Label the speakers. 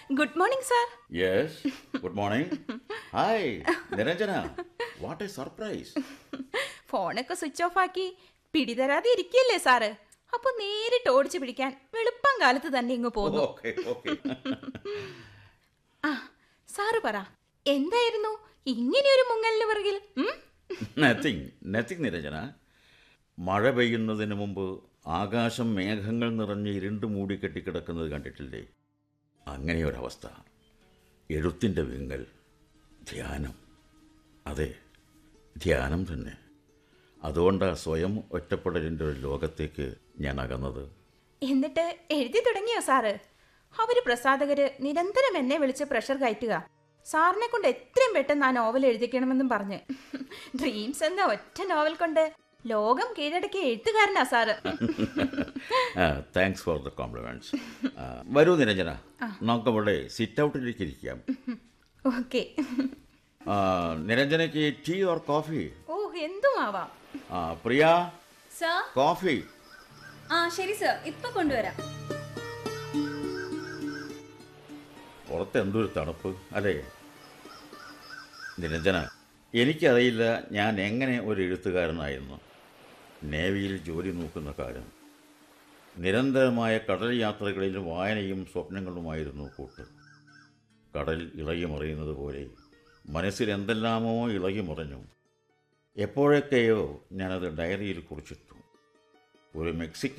Speaker 1: Good morning sir
Speaker 2: yes good morning hi Niranjana what a surprise
Speaker 1: ഫോണൊക്കെ switch off ആക്കി പിടിതരാതെ ഇരിക്കല്ലേ സാറ് അപ്പൊ നേരിട്ട് ഓടിച്ചു പിടിക്കാൻ വെളുപ്പം കാലത്ത് തന്നെ ഇങ്ങ് പോന്നു
Speaker 2: ഓക്കെ ഓക്കെ
Speaker 1: ആ സാറ് പറ എന്തായിരുന്നു ഇങ്ങനെയൊരു മുങ്ങലിന് പിറകിൽ ഉം?
Speaker 2: നത്തിങ് നത്തിങ് നിരഞ്ജന മഴ പെയ്യുന്നതിന് മുമ്പ് ആകാശം മേഘങ്ങൾ നിറഞ്ഞ് ഇരുണ്ട് മൂടി കെട്ടിക്കിടക്കുന്നത് കണ്ടിട്ടില്ലേ അങ്ങനെയൊരവസ്ഥ എഴുത്തിൻ്റെ വിങ്ങൽ ധ്യാനം അതെ ധ്യാനം തന്നെ അതുകൊണ്ടാണ് സ്വയം ഒറ്റപ്പെടലിൻ്റെ ഒരു ലോകത്തേക്ക് ഞാൻ അകന്നത്
Speaker 1: എന്നിട്ട് എഴുതി തുടങ്ങിയോ സാറ് അവര് പ്രസാധകര് നിരന്തരം എന്നെ വിളിച്ച് പ്രഷർ കയറ്റുക സാറിനെ കൊണ്ട് എത്രയും പെട്ടെന്ന് ആ നോവൽ എഴുതിക്കണമെന്നും പറഞ്ഞ് ഡ്രീംസ് എന്ന ഒറ്റ നോവൽ കൊണ്ട് ലോകം കീഴടക്കിയ എഴുത്തുകാരനാ sir
Speaker 2: thanks for the compliments വരൂ നിരഞ്ജന നമുക്കവിടെ സിറ്റ് ഔട്ടിലേക്ക് ഇരിക്കാം
Speaker 1: ഓക്കെ
Speaker 2: ആ, നിരഞ്ജനയ്ക്ക് ടീ ഓർ കോഫി
Speaker 1: ഓ എന്തും ആവാം
Speaker 2: ആ, പ്രിയ
Speaker 3: സർ
Speaker 2: കോഫി
Speaker 3: ആ ശരി സർ ഇപ്പൊ കൊണ്ടുവരാം
Speaker 2: പുറത്ത് എന്തൊരു തണുപ്പ് അല്ലേ നിരഞ്ജന എനിക്കറിയില്ല ഞാൻ എങ്ങനെ ഒരു എഴുത്തുകാരനായിരുന്നു നേവിയിൽ ജോലി നോക്കുന്ന കാലം നിരന്തരമായ കടൽ യാത്രകളിൽ വായനയും സ്വപ്നങ്ങളുമായിരുന്നു കൂട്ട് കടൽ ഇളകി മറിയുന്നത് പോലെ മനസ്സിൽ എന്തെല്ലാമോ ഇളകി മറിഞ്ഞു എപ്പോഴൊക്കെയോ ഞാനത് ഡയറിയിൽ കുറിച്ചിട്ടു ഒരു മെക്സിക്കൻ